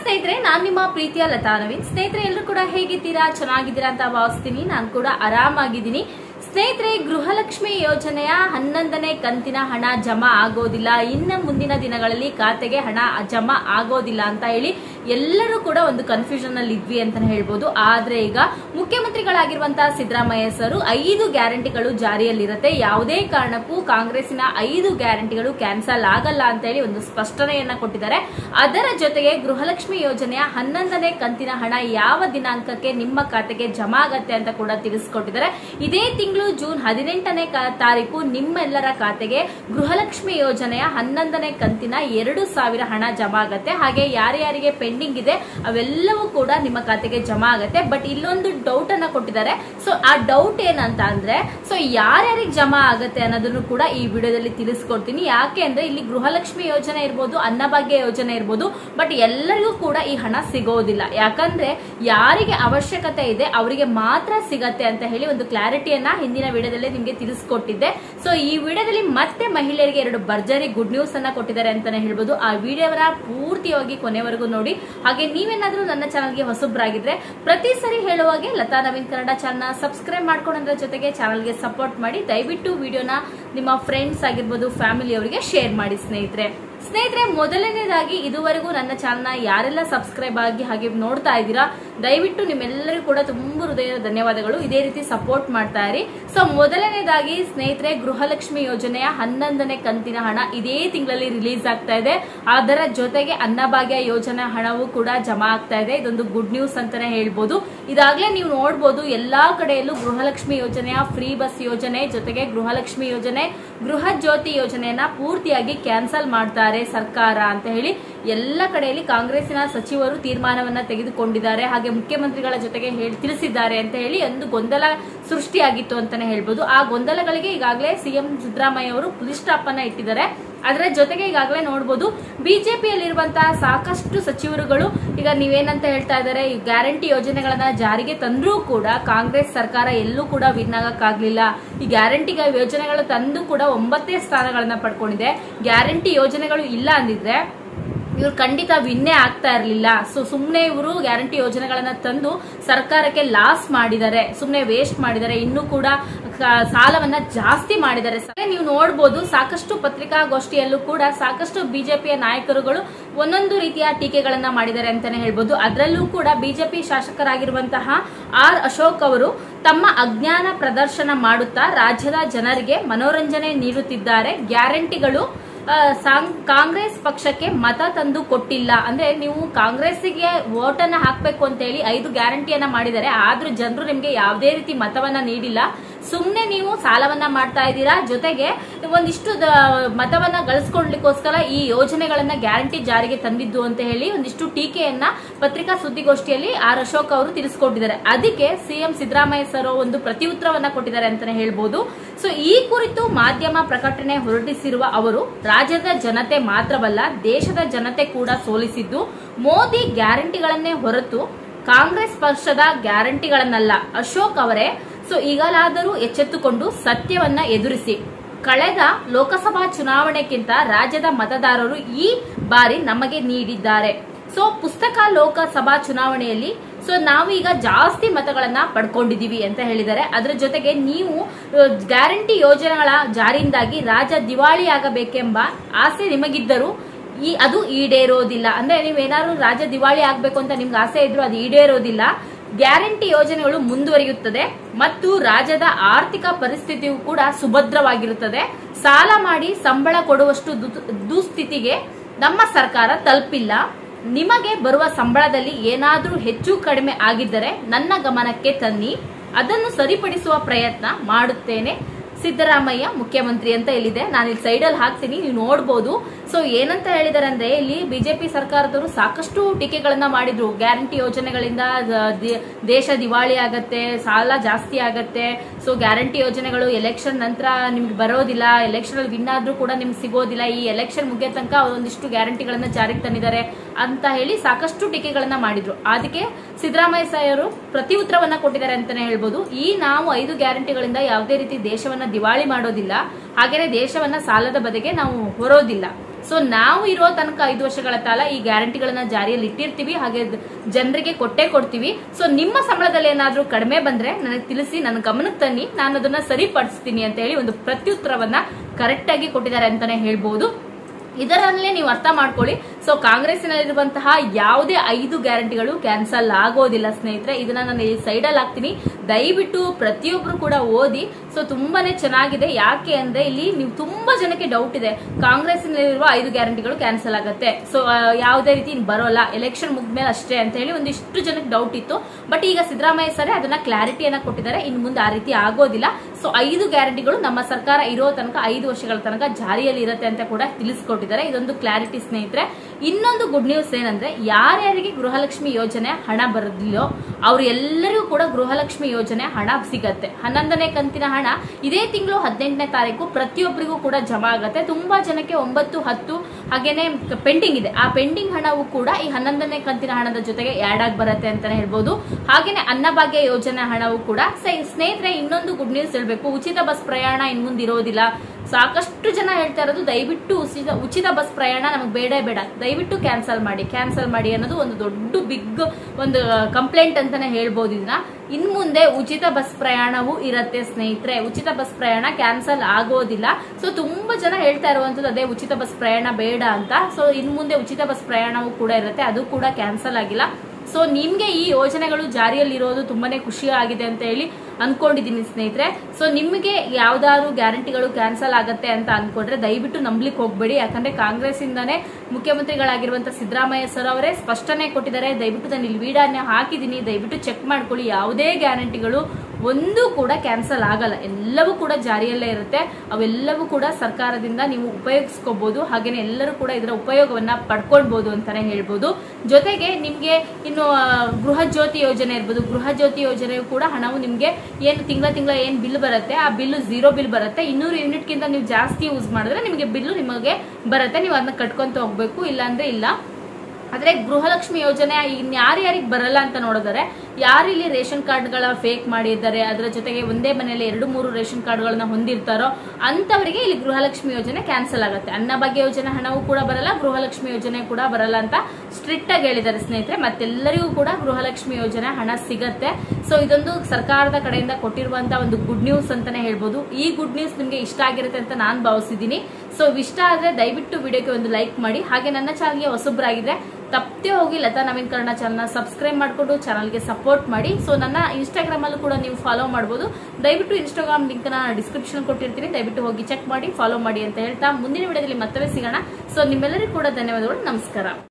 ಸ್ನೇಹಿತರೆ ನಾನ್ ನಿಮ್ಮ ಪ್ರೀತಿಯ ಲತಾ ನವೀನ್ ಸ್ನೇಹಿತರೆ ಎಲ್ಲರೂ ಕೂಡ ಹೇಗಿದ್ದೀರಾ ಚೆನ್ನಾಗಿದ್ದೀರಾ ಅಂತ ಭಾವಿಸ್ತೀನಿ ನಾನು ಕೂಡ ಆರಾಮಾಗಿದ್ದೀನಿ ಸ್ನೇಹಿತರೆ ಗೃಹಲಕ್ಷ್ಮಿ ಯೋಜನೆಯ ಹನ್ನೊಂದನೇ ಕಂತಿನ ಹಣ ಜಮಾ ಆಗೋದಿಲ್ಲ ಇನ್ನು ಮುಂದಿನ ದಿನಗಳಲ್ಲಿ ಖಾತೆಗೆ ಹಣ ಜಮಾ ಆಗೋದಿಲ್ಲ ಅಂತ ಹೇಳಿ ಎಲ್ಲರೂ ಕೂಡ ಒಂದು ಕನ್ಫ್ಯೂಷನ್ ಅಲ್ಲಿ ಇದ್ವಿ ಅಂತಾನೆ ಹೇಳ್ಬೋದು ಆದ್ರೆ ಈಗ ಮುಖ್ಯಮಂತ್ರಿಗಳಾಗಿರುವಂತಹ ಸಿದ್ದರಾಮಯ್ಯ ಸರ್ ಐದು ಗ್ಯಾರಂಟಿಗಳು ಜಾರಿಯಲ್ಲಿರುತ್ತೆ ಯಾವುದೇ ಕಾರಣಕ್ಕೂ ಕಾಂಗ್ರೆಸ್ಸಿನ ಐದು ಗ್ಯಾರಂಟಿಗಳು ಕ್ಯಾನ್ಸಲ್ ಆಗಲ್ಲ ಅಂತ ಹೇಳಿ ಒಂದು ಸ್ಪಷ್ಟನೆಯನ್ನ ಕೊಟ್ಟಿದ್ದಾರೆ ಅದರ ಜೊತೆಗೆ ಗೃಹಲಕ್ಷ್ಮಿ ಯೋಜನೆಯ ಹನ್ನೊಂದನೇ ಕಂತಿನ ಹಣ ಯಾವ ದಿನಾಂಕಕ್ಕೆ ನಿಮ್ಮ ಖಾತೆಗೆ ಜಮಾ ಆಗತ್ತೆ ಅಂತ ಕೂಡ ತಿಳಿಸ್ಕೊಟ್ಟಿದ್ದಾರೆ ಇದೇ ತಿಂಗಳು ಜೂನ್ ಹದಿನೆಂಟನೇ ಕ- ತಾರೀಕು ನಿಮ್ಮೆಲ್ಲರ ಖಾತೆಗೆ ಗೃಹಲಕ್ಷ್ಮಿ ಯೋಜನೆಯ ಹನ್ನೊಂದನೇ ಕಂತಿನ ಎರಡು ಸಾವಿರ ಹಣ ಜಮಾ ಆಗತ್ತೆ ಹಾಗೆ ಯಾರ್ಯಾರಿಗೆ ಪೆಂಡಿಂಗ್ ಇದೆ ಅವೆಲ್ಲವೂ ಕೂಡ ನಿಮ್ಮ ಖಾತೆಗೆ ಜಮಾ ಆಗತ್ತೆ ಬಟ್ ಇಲ್ಲೊಂದು ಡೌಟ್ ಅನ್ನ ಕೊಟ್ಟಿದ್ದಾರೆ ಸೊ ಆ ಡೌಟ್ ಏನಂತ ಅಂದ್ರೆ ಸೊ ಯಾರ್ಯಾರಿಗೆ ಜಮಾ ಆಗತ್ತೆ ಅನ್ನೋದನ್ನು ಕೂಡ ಈ ವಿಡಿಯೋದಲ್ಲಿ ತಿಳಿಸ್ಕೊಡ್ತೀನಿ ಯಾಕೆ ಅಂದ್ರೆ ಇಲ್ಲಿ ಗೃಹಲಕ್ಷ್ಮಿ ಯೋಜನೆ ಇರ್ಬೋದು ಅನ್ನಭಾಗ್ಯ ಯೋಜನೆ ಇರ್ಬೋದು ಬಟ್ ಎಲ್ಲರಿಗೂ ಕೂಡ ಈ ಹಣ ಸಿಗೋದಿಲ್ಲ ಯಾಕಂದ್ರೆ ಯಾರಿಗೆ ಅವಶ್ಯಕತೆ ಇದೆ ಅವರಿಗೆ ಮಾತ್ರ ಸಿಗತ್ತೆ ಅಂತ ಹೇಳಿ ಒಂದು ಕ್ಲಾರಿಟಿಯನ್ನ ಹಿಂದಿನ ವಿಡಿಯೋದಲ್ಲಿ ನಿಮ್ಗೆ ತಿಳಿಸ್ಕೊಟ್ಟಿದ್ದೆ ಸೊ ಈ ವಿಡಿಯೋದಲ್ಲಿ ಮತ್ತೆ ಮಹಿಳೆಯರಿಗೆ ಎರಡು ಭರ್ಜರಿ ಗುಡ್ ನ್ಯೂಸ್ ಅನ್ನ ಕೊಟ್ಟಿದ್ದಾರೆ ಅಂತಾನೆ ಹೇಳ್ಬೋದು ಆ ವಿಡಿಯೋವನ್ನ ಪೂರ್ತಿಯಾಗಿ ಕೊನೆವರೆಗೂ ನೋಡಿ ಹಾಗೆ ನೀವೇನಾದ್ರೂ ನನ್ನ ಚಾನಲ್ಗೆ ಹೊಸಬ್ರಾಗಿದ್ರೆ ಪ್ರತಿ ಸರಿ ಹೇಳುವಾಗೆ ಲತಾ ನವೀನ್ ಕನ್ನಡ ಚಾನಲ್ ಸಬ್ಸ್ಕ್ರೈಬ್ ಮಾಡ್ಕೊಳ್ಳೋದ್ರ ಜೊತೆಗೆ ಚಾನಲ್ಗೆ ಸಪೋರ್ಟ್ ಮಾಡಿ ದಯವಿಟ್ಟು ವಿಡಿಯೋನ ನಿಮ್ಮ ಫ್ರೆಂಡ್ಸ್ ಆಗಿರ್ಬೋದು ಫ್ಯಾಮಿಲಿ ಅವರಿಗೆ ಶೇರ್ ಮಾಡಿ ಸ್ನೇಹಿತರೆ ಸ್ನೇಹಿತರೆ ಮೊದಲನೇದಾಗಿ ಇದುವರೆಗೂ ನನ್ನ ಚಾನಲ್ನ ಯಾರೆಲ್ಲ ಸಬ್ಸ್ಕ್ರೈಬ್ ಆಗಿ ಹಾಗೆ ನೋಡ್ತಾ ಇದ್ದೀರಾ ದಯವಿಟ್ಟು ನಿಮ್ಮೆಲ್ಲರಿಗೂ ಕೂಡ ತುಂಬಾ ಹೃದಯದ ಧನ್ಯವಾದಗಳು ಇದೇ ರೀತಿ ಸಪೋರ್ಟ್ ಮಾಡ್ತಾ ಇರಿ ಸೊ ಮೊದಲನೇದಾಗಿ ಸ್ನೇಹಿತರೆ ಗೃಹಲಕ್ಷ್ಮಿ ಯೋಜನೆಯ ಹನ್ನೊಂದನೇ ಕಂತಿನ ಹಣ ಇದೇ ತಿಂಗಳಲ್ಲಿ ರಿಲೀಸ್ ಆಗ್ತಾ ಇದೆ ಅದರ ಜೊತೆಗೆ ಅನ್ನಭಾಗ್ಯ ಯೋಜನಾ ಹಣವೂ ಕೂಡ ಜಮಾ ಆಗ್ತಾ ಇದೆ ಇದೊಂದು ಗುಡ್ ನ್ಯೂಸ್ ಅಂತಾನೆ ಹೇಳ್ಬೋದು ಇದಾಗ್ಲೇ ನೀವು ನೋಡ್ಬೋದು ಎಲ್ಲಾ ಕಡೆಯಲ್ಲೂ ಗೃಹಲಕ್ಷ್ಮಿ ಯೋಜನೆಯ ಫ್ರೀ ಬಸ್ ಯೋಜನೆ ಜೊತೆಗೆ ಗೃಹಲಕ್ಷ್ಮಿ ಯೋಜನೆ ಗೃಹ ಜ್ಯೋತಿ ಯೋಜನೆಯನ್ನ ಪೂರ್ತಿಯಾಗಿ ಕ್ಯಾನ್ಸಲ್ ಮಾಡ್ತಾರೆ ಸರ್ಕಾರ ಅಂತ ಹೇಳಿ ಎಲ್ಲ ಕಡೆಯಲ್ಲಿ ಕಾಂಗ್ರೆಸ್ಸಿನ ಸಚಿವರು ತೀರ್ಮಾನವನ್ನ ತೆಗೆದುಕೊಂಡಿದ್ದಾರೆ ಹಾಗೆ ಮುಖ್ಯಮಂತ್ರಿಗಳ ಜೊತೆಗೆ ಹೇಳಿ ತಿಳಿಸಿದ್ದಾರೆ ಅಂತ ಹೇಳಿ ಒಂದು ಗೊಂದಲ ಸೃಷ್ಟಿಯಾಗಿತ್ತು ಅಂತಾನೆ ಹೇಳ್ಬೋದು ಆ ಗೊಂದಲಗಳಿಗೆ ಈಗಾಗಲೇ ಸಿಎಂ ಸಿದ್ದರಾಮಯ್ಯ ಅವರು ಫುಲ್ ಸ್ಟಾಪ್ ಅನ್ನ ಇಟ್ಟಿದ್ದಾರೆ ಅದರ ಜೊತೆಗೆ ಈಗಾಗಲೇ ನೋಡಬಹುದು ಬಿಜೆಪಿಯಲ್ಲಿರುವಂತಹ ಸಾಕಷ್ಟು ಸಚಿವರುಗಳು ಈಗ ನೀವೇನಂತ ಹೇಳ್ತಾ ಇದ್ದಾರೆ ಈ ಗ್ಯಾರಂಟಿ ಯೋಜನೆಗಳನ್ನ ಜಾರಿಗೆ ತಂದ್ರೂ ಕೂಡ ಕಾಂಗ್ರೆಸ್ ಸರ್ಕಾರ ಎಲ್ಲೂ ಕೂಡ ವಿನ್ ಆಗಕ್ಕಾಗ್ಲಿಲ್ಲ ಈ ಗ್ಯಾರಂಟಿ ಯೋಜನೆಗಳು ತಂದು ಕೂಡ ಒಂಬತ್ತೇ ಸ್ಥಾನಗಳನ್ನ ಪಡ್ಕೊಂಡಿದೆ ಗ್ಯಾರಂಟಿ ಯೋಜನೆಗಳು ಇಲ್ಲ ಅಂದಿದ್ರೆ ಇವ್ರು ಖಂಡಿತ ವಿನ್ನೇ ಆಗ್ತಾ ಇರಲಿಲ್ಲ ಸೊ ಸುಮ್ನೆ ಇವರು ಗ್ಯಾರಂಟಿ ಯೋಜನೆಗಳನ್ನ ತಂದು ಸರ್ಕಾರಕ್ಕೆ ಲಾಸ್ ಮಾಡಿದ್ದಾರೆ ಸುಮ್ನೆ ವೇಸ್ಟ್ ಮಾಡಿದ್ದಾರೆ ಇನ್ನೂ ಕೂಡ ಕ- ಸಾಲವನ್ನ ಜಾಸ್ತಿ ಮಾಡಿದ್ದಾರೆ ಸರ್ ನೀವು ನೋಡ್ಬೋದು ಸಾಕಷ್ಟು ಪತ್ರಿಕಾಗೋಷ್ಠಿಯಲ್ಲೂ ಕೂಡ ಸಾಕಷ್ಟು ಬಿಜೆಪಿಯ ನಾಯಕರುಗಳು ಒಂದೊಂದು ರೀತಿಯ ಟೀಕೆಗಳನ್ನ ಮಾಡಿದ್ದಾರೆ ಅಂತಾನೆ ಹೇಳ್ಬೋದು ಅದರಲ್ಲೂ ಕೂಡ ಬಿಜೆಪಿ ಶಾಸಕರಾಗಿರುವಂತಹ ಆರ್ ಅಶೋಕ್ ಅವರು ತಮ್ಮ ಅಜ್ಞಾನ ಪ್ರದರ್ಶನ ಮಾಡುತ್ತಾ ರಾಜ್ಯದ ಜನರಿಗೆ ಮನೋರಂಜನೆ ನೀಡುತ್ತಿದ್ದಾರೆ ಗ್ಯಾರಂಟಿಗಳು ಆ, ಸಾಂಗ್- ಕಾಂಗ್ರೆಸ್ ಪಕ್ಷಕ್ಕೆ ಮತ ತಂದು ಕೊಟ್ಟಿಲ್ಲ ಅಂದ್ರೆ ನೀವು ಕಾಂಗ್ರೆಸ್ಸಿಗೆ ವೋಟ್ ಅನ್ನ ಹಾಕ್ಬೇಕು ಅಂತ ಹೇಳಿ ಐದು ಗ್ಯಾರಂಟಿಯನ್ನ ಮಾಡಿದ್ದಾರೆ ಆದ್ರೂ ಜನರು ನಿಮ್ಗೆ ಯಾವುದೇ ರೀತಿ ಮತವನ್ನ ನೀಡಿಲ್ಲ ಸುಮ್ನೆ ನೀವು ಸಾಲವನ್ನ ಮಾಡ್ತಾ ಇದ್ದೀರಾ ಜೊತೆಗೆ ಒಂದಿಷ್ಟು ದ- ಮತವನ್ನ ಗಳಿಸ್ಕೊಳ್ಲಿಕ್ಕೋಸ್ಕರ ಈ ಯೋಜನೆಗಳನ್ನ ಗ್ಯಾರಂಟಿ ಜಾರಿಗೆ ತಂದಿದ್ದು ಅಂತ ಹೇಳಿ ಒಂದಿಷ್ಟು ಟೀಕೆಯನ್ನ ಪತ್ರಿಕಾ ಸುದ್ದಿಗೋಷ್ಠಿಯಲ್ಲಿ ಆರ್ ಅಶೋಕ್ ಅವರು ತಿಳಿಸ್ಕೊಟ್ಟಿದ್ದಾರೆ ಅದಕ್ಕೆ ಸಿಎಂ ಸಿದ್ದರಾಮಯ್ಯ ಸರ್ ಒಂದು ಪ್ರತಿ ಉತ್ತರವನ್ನ ಕೊಟ್ಟಿದ್ದಾರೆ ಅಂತಾನೆ ಹೇಳ್ಬೋದು ಸೊ ಈ ಕುರಿತು ಮಾಧ್ಯಮ ಪ್ರಕಟಣೆ ಹೊರಡಿಸಿರುವ ಅವರು ರಾಜ್ಯದ ಜನತೆ ಮಾತ್ರವಲ್ಲ ದೇಶದ ಜನತೆ ಕೂಡ ಸೋಲಿಸಿದ್ದು ಮೋದಿ ಗ್ಯಾರಂಟಿಗಳನ್ನೇ ಹೊರತು ಕಾಂಗ್ರೆಸ್ ಪಕ್ಷದ ಗ್ಯಾರಂಟಿಗಳನ್ನಲ್ಲ ಅಶೋಕ್ ಅವರೇ ಸೊ ಈಗಲಾದರೂ ಎಚ್ಚೆತ್ತುಕೊಂಡು ಸತ್ಯವನ್ನ ಎದುರಿಸಿ ಕಳೆದ ಲೋಕಸಭಾ ಚುನಾವಣೆಗಿಂತ ರಾಜ್ಯದ ಮತದಾರರು ಈ ಬಾರಿ ನಮಗೆ ನೀಡಿದ್ದಾರೆ ಸೊ ಪುಸ್ತಕ ಲೋಕಸಭಾ ಚುನಾವಣೆಯಲ್ಲಿ ಸೊ ನಾವು ಈಗ ಜಾಸ್ತಿ ಮತಗಳನ್ನ ಪಡ್ಕೊಂಡಿದೀವಿ ಅಂತ ಹೇಳಿದ್ದಾರೆ ಅದರ ಜೊತೆಗೆ ನೀವು ಗ್ಯಾರಂಟಿ ಯೋಜನೆಗಳ ಜಾರಿಯಿಂದಾಗಿ ರಾಜ್ಯ ದಿವಾಳಿ ಆಗಬೇಕೆಂಬ ಆಸೆ ನಿಮಗಿದ್ದರೂ ಈ ಅದು ಈಡೇರೋದಿಲ್ಲ ಅಂದ್ರೆ ನೀವೇನಾದ್ರು ರಾಜ್ಯ ದಿವಾಳಿ ಆಗ್ಬೇಕು ಅಂತ ನಿಮ್ಗೆ ಆಸೆ ಇದ್ರು ಅದು ಈಡೇರೋದಿಲ್ಲ ಗ್ಯಾರಂಟಿ ಯೋಜನೆಗಳು ಮುಂದುವರಿಯುತ್ತದೆ ಮತ್ತು ರಾಜ್ಯದ ಆರ್ಥಿಕ ಪರಿಸ್ಥಿತಿಯು ಕೂಡ ಸುಭದ್ರವಾಗಿರುತ್ತದೆ ಸಾಲ ಮಾಡಿ ಸಂಬಳ ಕೊಡುವಷ್ಟು ದು- ದುಸ್ಥಿತಿಗೆ ನಮ್ಮ ಸರ್ಕಾರ ತಲುಪಿಲ್ಲ ನಿಮಗೆ ಬರುವ ಸಂಬಳದಲ್ಲಿ ಏನಾದರೂ ಹೆಚ್ಚು ಕಡಿಮೆ ಆಗಿದ್ದರೆ ನನ್ನ ಗಮನಕ್ಕೆ ತನ್ನಿ ಅದನ್ನು ಸರಿಪಡಿಸುವ ಪ್ರಯತ್ನ ಮಾಡುತ್ತೇನೆ ಸಿದ್ದರಾಮಯ್ಯ ಮುಖ್ಯಮಂತ್ರಿ ಅಂತ ಇಲ್ಲಿದೆ ನಾನು ಇಲ್ಲಿ ಸೈಡಲ್ಲಿ ಹಾಕ್ತೀನಿ ನೀವು ನೋಡ್ಬೋದು ಸೊ ಏನಂತ ಹೇಳಿದಾರೆ ಅಂದ್ರೆ ಇಲ್ಲಿ ಬಿಜೆಪಿ ಸರ್ಕಾರದವರು ಸಾಕಷ್ಟು ಟೀಕೆಗಳನ್ನ ಮಾಡಿದ್ರು ಗ್ಯಾರಂಟಿ ಯೋಜನೆಗಳಿಂದ ದ- ದಿ- ದೇಶ ದಿವಾಳಿ ಆಗತ್ತೆ ಸಾಲ ಜಾಸ್ತಿ ಆಗತ್ತೆ ಸೊ ಗ್ಯಾರಂಟಿ ಯೋಜನೆಗಳು ಎಲೆಕ್ಷನ್ ನಂತರ ನಿಮ್ಗೆ ಬರೋದಿಲ್ಲ ಎಲೆಕ್ಷನ್ ಅಲ್ಲಿ ವಿನ್ ಆದ್ರೂ ಕೂಡ ನಿಮ್ಗೆ ಸಿಗೋದಿಲ್ಲ ಈ ಎಲೆಕ್ಷನ್ ಮುಗಿಯೋ ತನಕ ಒಂದಿಷ್ಟು ಗ್ಯಾರಂಟಿಗಳನ್ನ ಜಾರಿಗೆ ತಂದಿದ್ದಾರೆ ಅಂತ ಹೇಳಿ ಸಾಕಷ್ಟು ಟೀಕೆಗಳನ್ನ ಮಾಡಿದ್ರು ಅದಕ್ಕೆ ಸಿದ್ದರಾಮಯ್ಯ ಸಾಯರು ಪ್ರತಿ ಉತ್ತರವನ್ನ ಕೊಟ್ಟಿದ್ದಾರೆ ಅಂತಾನೆ ಹೇಳ್ಬೋದು ಈ ನಾವು ಐದು ಗ್ಯಾರಂಟಿಗಳಿಂದ ಯಾವುದೇ ರೀತಿ ದೇಶವನ್ನ ದಿವಾಳಿ ಮಾಡೋದಿಲ್ಲ ಹಾಗೇನೆ ದೇಶವನ್ನ ಸಾಲದ ಬದೆಗೆ ನಾವು ಹೊರೋದಿಲ್ಲ ಸೊ ನಾವು ಇರೋ ತನಕ ಐದು ವರ್ಷಗಳ ಕಾಲ ಈ ಗ್ಯಾರಂಟಿಗಳನ್ನ ಜಾರಿಯಲ್ಲಿ ಇಟ್ಟಿರ್ತೀವಿ ಹಾಗೆ ಜನರಿಗೆ ಕೊಟ್ಟೆ ಕೊಡ್ತೀವಿ ಸೊ ನಿಮ್ಮ ಸಂಬಳದಲ್ಲಿ ಏನಾದ್ರೂ ಕಡಿಮೆ ಬಂದ್ರೆ ನನಗೆ ತಿಳಿಸಿ ನನ್ನ ಗಮನಕ್ಕೆ ತನ್ನಿ ನಾನು ಅದನ್ನ ಸರಿಪಡಿಸ್ತೀನಿ ಅಂತ ಹೇಳಿ ಒಂದು ಪ್ರತ್ಯುತ್ತರವನ್ನ ಕರೆಕ್ಟ್ ಆಗಿ ಕೊಟ್ಟಿದ್ದಾರೆ ಅಂತಾನೆ ಹೇಳ್ಬಹುದು ಇದರಲ್ಲೇ ನೀವು ಅರ್ಥ ಮಾಡ್ಕೊಳ್ಳಿ ಸೊ ಕಾಂಗ್ರೆಸ್ನಲ್ಲಿರುವಂತಹ ಯಾವುದೇ ಐದು ಗ್ಯಾರಂಟಿಗಳು ಕ್ಯಾನ್ಸಲ್ ಆಗೋದಿಲ್ಲ ಸ್ನೇಹಿತರೆ ಇದನ್ನ ನಾನು ಈ ಸೈಡಲ್ಲಿ ಹಾಕ್ತೀನಿ ದಯವಿಟ್ಟು ಪ್ರತಿಯೊಬ್ರು ಕೂಡ ಓದಿ ಸೊ ತುಂಬಾನೇ ಚೆನ್ನಾಗಿದೆ ಯಾಕೆ ಅಂದ್ರೆ ಇಲ್ಲಿ ನೀವು ತುಂಬಾ ಜನಕ್ಕೆ ಡೌಟ್ ಇದೆ ಕಾಂಗ್ರೆಸ್ನಲ್ಲಿರುವ ಐದು ಗ್ಯಾರಂಟಿಗಳು ಕ್ಯಾನ್ಸಲ್ ಆಗುತ್ತೆ ಸೊ ಯಾವುದೇ ರೀತಿ ಇನ್ನು ಬರೋಲ್ಲ ಎಲೆಕ್ಷನ್ ಮುಗ್ದ್ಮೇಲೆ ಅಷ್ಟೇ ಅಂತ ಹೇಳಿ ಒಂದಿಷ್ಟು ಜನಕ್ಕೆ ಡೌಟ್ ಇತ್ತು ಬಟ್ ಈಗ ಸಿದ್ದರಾಮಯ್ಯ ಸರ್ ಅದನ್ನ ಕ್ಲಾರಿಟಿಯನ್ನ ಕೊಟ್ಟಿದ್ದಾರೆ ಇನ್ನು ಮುಂದೆ ಆ ರೀತಿ ಆಗೋದಿಲ್ಲ ಸೊ ಐದು ಗ್ಯಾರಂಟಿಗಳು ನಮ್ಮ ಸರ್ಕಾರ ಇರೋ ತನಕ ಐದು ವರ್ಷಗಳ ತನಕ ಜಾರಿಯಲ್ಲಿ ಇರುತ್ತೆ ಅಂತ ಕೂಡ ತಿಳಿಸ್ಕೊಟ್ಟಿದ್ದಾರೆ ಇದೊಂದು ಕ್ಲಾರಿಟಿ ಸ್ನೇಹಿತರೆ ಇನ್ನೊಂದು ಗುಡ್ ನ್ಯೂಸ್ ಏನಂದ್ರೆ ಯಾರ್ಯಾರಿಗೆ ಗೃಹಲಕ್ಷ್ಮಿ ಯೋಜನೆ ಹಣ ಬರೋದಿಲ್ಲೋ ಅವ್ರು ಎಲ್ಲರಿಗೂ ಕೂಡ ಗೃಹಲಕ್ಷ್ಮಿ ಯೋಜನೆ ಹಣ ಸಿಗತ್ತೆ ಹನ್ನೊಂದನೇ ಕಂತಿನ ಹಣ ಇದೇ ತಿಂಗಳು ಹದಿನೆಂಟನೇ ತಾರೀಕು ಪ್ರತಿಯೊಬ್ಬರಿಗೂ ಕೂಡ ಜಮಾ ಆಗುತ್ತೆ ತುಂಬಾ ಜನಕ್ಕೆ ಒಂಬತ್ತು ಹತ್ತು ಹಾಗೇನೆ ಪೆಂಡಿಂಗ್ ಇದೆ ಆ ಪೆಂಡಿಂಗ್ ಹಣವು ಕೂಡ ಈ ಹನ್ನೊಂದನೇ ಕಂತಿನ ಹಣದ ಜೊತೆಗೆ ಆಡ್ ಆಗಿ ಬರುತ್ತೆ ಅಂತಾನೆ ಹೇಳ್ಬೋದು ಹಾಗೇನೆ ಅನ್ನಭಾಗ್ಯ ಯೋಜನೆ ಹಣವು ಕೂಡ ಸ- ಸ್ನೇಹಿತರೆ ಇನ್ನೊಂದು ಗುಡ್ ನ್ಯೂಸ್ ಹೇಳ್ಬೇಕು ಉಚಿತ ಬಸ್ ಪ್ರಯಾಣ ಇನ್ ಮುಂದೆ ಇರೋದಿಲ್ಲ ಸಾಕಷ್ಟು ಜನ ಹೇಳ್ತಾ ಇರೋದು ದಯವಿಟ್ಟು ಉಚಿತ ಉಚಿತ ಬಸ್ ಪ್ರಯಾಣ ನಮಗೆ ಬೇಡ ಬೇಡ ದಯವಿಟ್ಟು ಕ್ಯಾನ್ಸಲ್ ಮಾಡಿ ಕ್ಯಾನ್ಸಲ್ ಮಾಡಿ ಅನ್ನೋದು ಒಂದು ದೊಡ್ಡ ಬಿಗ್ ಒಂದು ಕಂಪ್ಲೇಂಟ್ ಅಂತಾನೆ ಹೇಳ್ಬೋದು ಇದನ್ನ ಇನ್ ಮುಂದೆ ಉಚಿತ ಬಸ್ ಪ್ರಯಾಣವೂ ಇರತ್ತೆ ಸ್ನೇಹಿತರೆ ಉಚಿತ ಬಸ್ ಪ್ರಯಾಣ ಕ್ಯಾನ್ಸಲ್ ಆಗೋದಿಲ್ಲ ಸೊ ತುಂಬಾ ಜನ ಹೇಳ್ತಾ ಇರುವಂತದ್ದು ಅದೇ ಉಚಿತ ಬಸ್ ಪ್ರಯಾಣ ಬೇಡ ಅಂತ ಸೊ ಇನ್ ಮುಂದೆ ಉಚಿತ ಬಸ್ ಪ್ರಯಾಣವೂ ಕೂಡ ಇರುತ್ತೆ ಅದು ಕೂಡ ಕ್ಯಾನ್ಸಲ್ ಆಗಿಲ್ಲ ಸೊ ನಿಮ್ಗೆ ಈ ಯೋಜನೆಗಳು ಜಾರಿಯಲ್ಲಿರೋದು ತುಂಬಾನೇ ಖುಷಿ ಆಗಿದೆ ಅಂತ ಹೇಳಿ ಅನ್ಕೊಂಡಿದೀನಿ ಸ್ನೇಹಿತರೆ ಸೊ ನಿಮಗೆ ಯಾವ್ದಾದ್ರು ಗ್ಯಾರಂಟಿಗಳು ಕ್ಯಾನ್ಸಲ್ ಆಗತ್ತೆ ಅಂತ ಅನ್ಕೊಂಡ್ರೆ ದಯವಿಟ್ಟು ನಂಬ್ಲಿಕ್ಕೆ ಹೋಗ್ಬೇಡಿ ಯಾಕಂದ್ರೆ ಕಾಂಗ್ರೆಸ್ ಇಂದಾನೆ ಮುಖ್ಯಮಂತ್ರಿಗಳಾಗಿರುವಂತ ಸಿದ್ದರಾಮಯ್ಯ ಸರ್ ಅವರೇ ಸ್ಪಷ್ಟನೆ ಕೊಟ್ಟಿದ್ದಾರೆ ದಯವಿಟ್ಟು ನಾನು ಇಲ್ಲಿ ವಿಡಿಯೋನ ಹಾಕಿದ್ದೀನಿ ದಯವಿಟ್ಟು ಚೆಕ್ ಮಾಡ್ಕೊಳ್ಳಿ ಯಾವುದೇ ಗ್ಯಾರಂಟಿಗಳು ಒಂದು ಕೂಡ ಕ್ಯಾನ್ಸಲ್ ಆಗಲ್ಲ ಎಲ್ಲವೂ ಕೂಡ ಜಾರಿಯಲ್ಲೇ ಇರುತ್ತೆ ಅವೆಲ್ಲವೂ ಕೂಡ ಸರ್ಕಾರದಿಂದ ನೀವು ಉಪಯೋಗಿಸ್ಕೋಬಹುದು ಹಾಗೇನೆ ಎಲ್ಲರೂ ಕೂಡ ಇದರ ಉಪಯೋಗವನ್ನ ಪಡ್ಕೊಳ್ಬಹುದು ಅಂತಾನೆ ಹೇಳ್ಬೋದು ಜೊತೆಗೆ ನಿಮ್ಗೆ ಇನ್ನು ಆ, ಗೃಹ ಜ್ಯೋತಿ ಯೋಜನೆ ಇರ್ಬೋದು ಗೃಹ ಜ್ಯೋತಿ ಯೋಜನೆಯು ಕೂಡ ಹಣವು ನಿಮ್ಗೆ ಏನು ತಿಂಗಳ ತಿಂಗಳ ಏನ್ ಬಿಲ್ ಬರುತ್ತೆ ಆ ಬಿಲ್ ಝೀರೋ ಬಿಲ್ ಬರುತ್ತೆ ಇನ್ನೂರು ಯೂನಿಟ್ಗಿಂತ ನೀವು ಜಾಸ್ತಿ ಯೂಸ್ ಮಾಡಿದ್ರೆ ನಿಮಗೆ ಬಿಲ್ಲು ನಿಮಗೆ ಬರುತ್ತೆ ನೀವು ಅದನ್ನ ಕಟ್ಕೊಂತ ಹೋಗ್ಬೇಕು ಇಲ್ಲಾಂದ್ರೆ ಇಲ್ಲ ಆದ್ರೆ ಗೃಹಲಕ್ಷ್ಮಿ ಯೋಜನೆ ಇನ್ಯಾರ್ಯಾರಿಗೆ ಬರಲ್ಲ ಅಂತ ನೋಡಿದರೆ ಯಾರು ಇಲ್ಲಿ ರೇಷನ್ ಕಾರ್ಡ್ಗಳ ಫೇಕ್ ಮಾಡಿದ್ದಾರೆ ಅದರ ಜೊತೆಗೆ ಒಂದೇ ಮನೆಯಲ್ಲಿ ಎರಡು ಮೂರು ರೇಷನ್ ಕಾರ್ಡ್ಗಳನ್ನ ಹೊಂದಿರ್ತಾರೋ ಅಂತವರಿಗೆ ಇಲ್ಲಿ ಗೃಹಲಕ್ಷ್ಮಿ ಯೋಜನೆ ಕ್ಯಾನ್ಸಲ್ ಆಗುತ್ತೆ ಅನ್ನಭಾಗ್ಯ ಯೋಜನೆ ಹಣವೂ ಕೂಡ ಬರಲ್ಲ ಗೃಹಲಕ್ಷ್ಮಿ ಯೋಜನೆ ಕೂಡ ಬರಲ್ಲ ಅಂತ ಸ್ಟ್ರಿಕ್ಟ್ ಆಗಿ ಹೇಳಿದ್ದಾರೆ ಸ್ನೇಹಿತರೆ ಮತ್ತೆಲ್ಲರಿಗೂ ಕೂಡ ಗೃಹಲಕ್ಷ್ಮಿ ಯೋಜನೆ ಹಣ ಸಿಗತ್ತೆ ಸೊ ಇದೊಂದು ಸರ್ಕಾರದ ಕಡೆಯಿಂದ ಕೊಟ್ಟಿರುವಂತಹ ಒಂದು ಗುಡ್ ನ್ಯೂಸ್ ಅಂತಾನೆ ಹೇಳ್ಬೋದು ಈ ಗುಡ್ ನ್ಯೂಸ್ ನಿಮ್ಗೆ ಇಷ್ಟ ಆಗಿರುತ್ತೆ ಅಂತ ನಾನು ಭಾವಿಸಿದ್ದೀನಿ ಸೊ ಇಷ್ಟ ಆದ್ರೆ ದಯವಿಟ್ಟು ವಿಡಿಯೋಗೆ ಒಂದು ಲೈಕ್ ಮಾಡಿ ಹಾಗೆ ನನ್ನ ಚಾನಲ್ಗೆ ಹೊಸಬ್ರಾಗಿದ್ರೆ ತಪ್ಪದೆ ಹೋಗಿ ಲತಾ ನವೀನ್ ಕನ್ನಡ ಚಾನಲ್ನ ಸಬ್ಸ್ಕ್ರೈಬ್ ಮಾಡಿಕೊಂಡು ಚಾನಲ್ಗೆ ಸಪೋರ್ಟ್ ಮಾಡಿ ಸೊ ನನ್ನ ಇನ್ಸ್ಟಾಗ್ರಾಮ್ ಅಲ್ಲೂ ಕೂಡ ನೀವು ಫಾಲೋ ಮಾಡ್ಬೋದು ದಯವಿಟ್ಟು ಇನ್ಸ್ಟಾಗ್ರಾಮ್ ಲಿಂಕ್ ನ ಡಿಸ್ಕ್ರಿಪ್ಷನ್ ಕೊಟ್ಟಿರ್ತೀನಿ ದಯವಿಟ್ಟು ಹೋಗಿ ಚೆಕ್ ಮಾಡಿ ಫಾಲೋ ಮಾಡಿ ಅಂತ ಹೇಳ್ತಾ ಮುಂದಿನ ವಿಡಿಯೋದಲ್ಲಿ ಮತ್ತೆ ಸಿಗೋಣ ಸೊ ನಿಮ್ಮೆಲ್ಲರಿಗೂ ಕೂಡ ಧನ್ಯವಾದಗಳು ನಮಸ್ಕಾರ